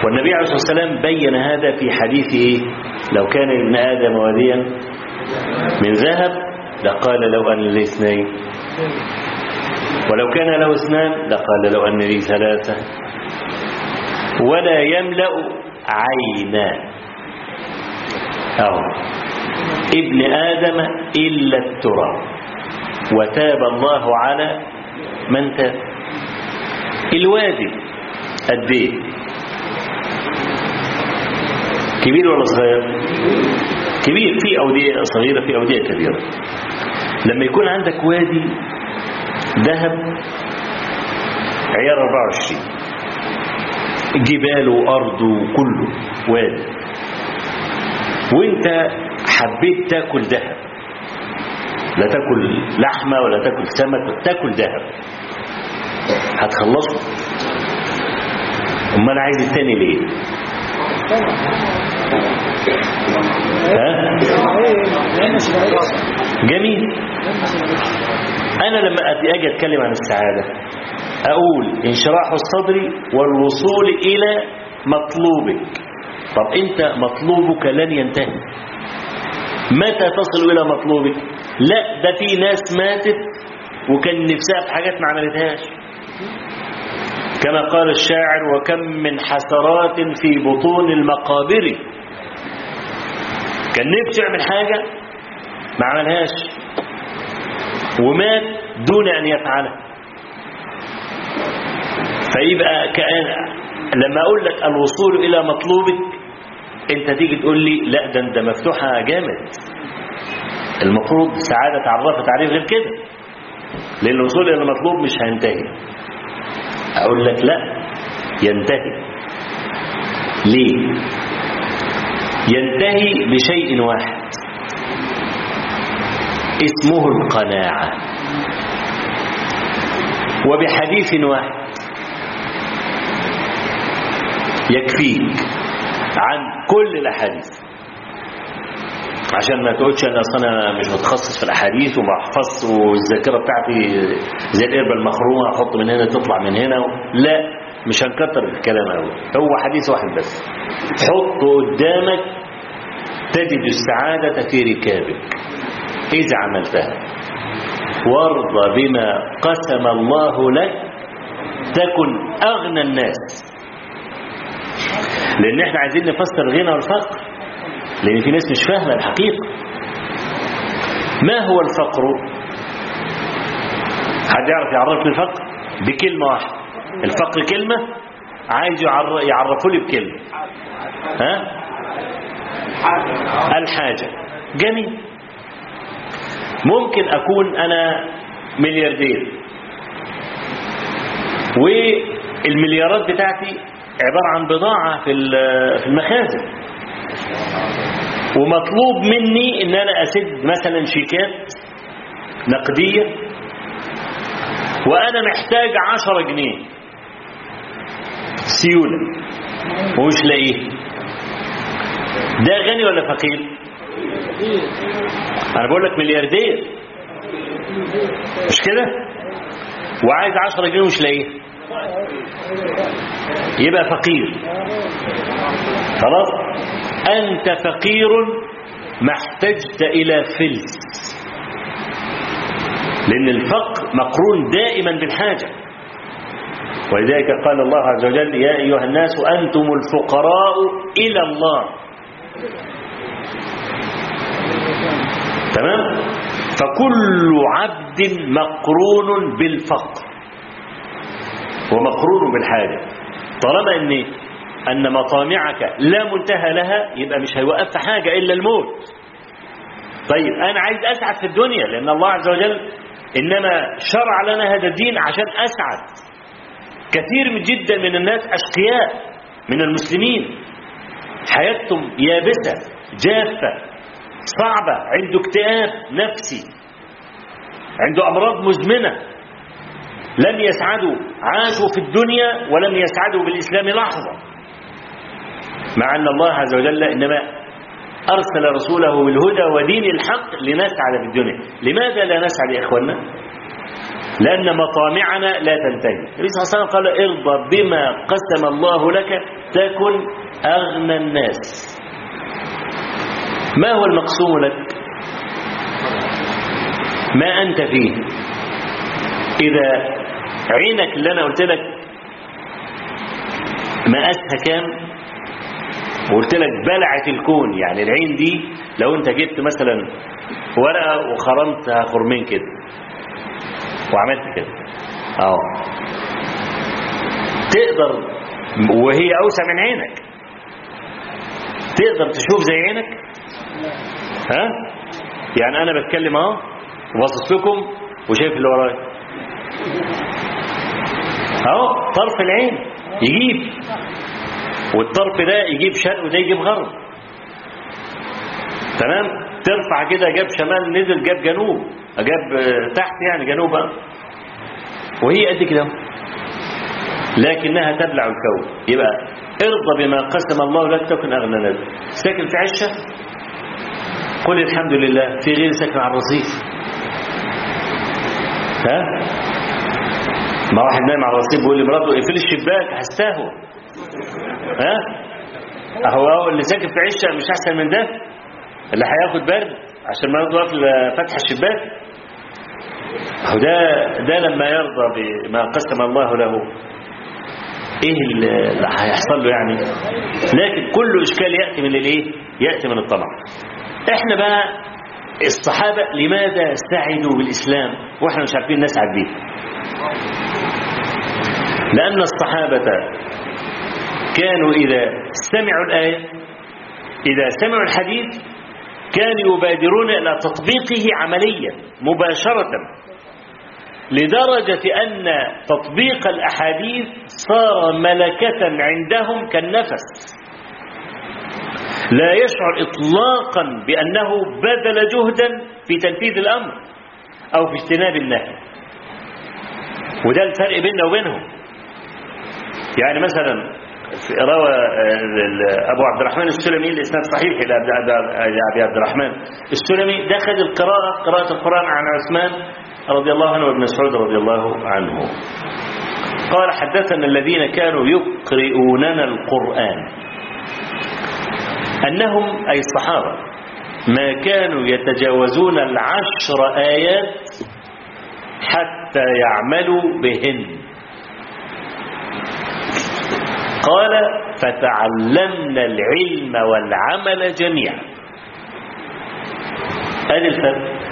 والنبي عليه الصلاة والسلام بين هذا في حديث إيه؟ لو كان ابن آدم واديا من ذهب لقال لو أن لي اثنين ولو كان له اثنان لقال لو أن لي ثلاثة ولا يملأ عينا أو ابن آدم إلا التراب وتاب الله على من تاب الوادي قد ايه كبير ولا صغير كبير في أودية صغيرة في أودية كبيرة لما يكون عندك وادي ذهب عيار 24 جبال وأرض وكله وادي وانت حبيت تاكل ذهب لا تاكل لحمة ولا تاكل سمك تاكل ذهب هتخلصه امال عايز التاني ليه ها جميل انا لما اجي اتكلم عن السعادة اقول انشراح الصدر والوصول الى مطلوبك طب انت مطلوبك لن ينتهي متى تصل الى مطلوبك لا ده في ناس ماتت وكان نفسها في حاجات ما عملتهاش كما قال الشاعر وكم من حسرات في بطون المقابر كان نفسه يعمل حاجة ما عملهاش ومات دون أن يفعلها فيبقى كأن لما أقول لك الوصول إلى مطلوبك أنت تيجي تقول لي لا ده انت مفتوحة جامد المفروض سعادة تعرفت تعريف غير كده لأن الوصول إلى المطلوب مش هينتهي أقول لك لا ينتهي ليه ينتهي بشيء واحد اسمه القناعة وبحديث واحد يكفيك عن كل الأحاديث عشان ما تقولش انا اصل انا مش متخصص في الاحاديث وما احفظش والذاكره بتاعتي زي القربه المخرومه احط من هنا تطلع من هنا لا مش هنكتر الكلام قوي هو حديث واحد بس حطه قدامك تجد السعاده في ركابك اذا عملتها وارضى بما قسم الله لك تكن اغنى الناس لان احنا عايزين نفسر الغنى والفقر لأن في ناس مش فاهمة الحقيقة ما هو الفقر حد يعرف يعرفني الفقر بكلمة واحدة الفقر كلمة عايز يعرفوا لي بكلمة ها الحاجة جميل ممكن أكون أنا ملياردير والمليارات بتاعتي عبارة عن بضاعة في المخازن ومطلوب مني ان انا اسد مثلا شيكات نقدية وانا محتاج عشرة جنيه سيولة ومش لاقيه ده غني ولا فقير انا بقول لك ملياردير مش كده وعايز عشرة جنيه ومش لاقيه يبقى فقير خلاص أنت فقير ما احتجت إلى فلس لأن الفقر مقرون دائما بالحاجة ولذلك قال الله عز وجل يا أيها الناس أنتم الفقراء إلى الله تمام فكل عبد مقرون بالفقر ومقرون بالحاجة طالما ان ان مطامعك لا منتهى لها يبقى مش هيوقف في حاجة الا الموت طيب انا عايز اسعد في الدنيا لان الله عز وجل انما شرع لنا هذا الدين عشان اسعد كثير من جدا من الناس اشقياء من المسلمين حياتهم يابسة جافة صعبة عنده اكتئاب نفسي عنده امراض مزمنة لم يسعدوا عاشوا في الدنيا ولم يسعدوا بالإسلام لحظة مع أن الله عز وجل إنما أرسل رسوله بالهدى ودين الحق لنسعد في الدنيا لماذا لا نسعد يا إخوانا لأن مطامعنا لا تنتهي النبي صلى الله عليه وسلم قال ارضى بما قسم الله لك تكن أغنى الناس ما هو المقسوم لك ما أنت فيه إذا عينك اللي أنا قلت لك مقاسها كام وقلت لك بلعت الكون يعني العين دي لو انت جبت مثلا ورقة وخرمتها خرمين كده وعملت كده اهو تقدر وهي اوسع من عينك تقدر تشوف زي عينك ها يعني انا بتكلم اهو وباصص لكم وشايف اللي ورايا اهو طرف العين يجيب والطرف ده يجيب شرق وده يجيب غرب تمام ترفع كده جاب شمال نزل جاب جنوب جاب تحت يعني جنوب وهي قد كده لكنها تبلع الكون يبقى ارضى بما قسم الله لك تكن اغنى الناس ساكن في عشه قل الحمد لله في غير ساكن على الرصيف ها ما واحد نايم على الرصيف بيقول لمراته اقفلي الشباك هستاهو ها اهو هو اللي ساكن في عشه مش احسن من ده اللي هياخد برد عشان ما يرضى فتح الشباك اهو ده ده لما يرضى بما قسم الله له ايه اللي هيحصل له يعني لكن كل اشكال ياتي من الايه ياتي من الطمع احنا بقى الصحابه لماذا سعدوا بالاسلام واحنا مش عارفين نسعد بيه لان الصحابه كانوا اذا سمعوا الايه اذا سمعوا الحديث كانوا يبادرون الى تطبيقه عمليا مباشره لدرجة أن تطبيق الأحاديث صار ملكة عندهم كالنفس لا يشعر إطلاقا بأنه بذل جهدا في تنفيذ الأمر أو في اجتناب النهي وده الفرق بيننا وبينهم يعني مثلا روى أبو عبد الرحمن السلمي الإسناد صحيح إلى أبي عبد الرحمن السلمي دخل القراءة قراءة القرآن عن عثمان رضي الله عنه وابن مسعود رضي الله عنه قال حدثنا الذين كانوا يقرؤوننا القرآن أنهم أي الصحابة ما كانوا يتجاوزون العشر آيات حتى يعملوا بهن قال فتعلمنا العلم والعمل جميعا هذا الفرق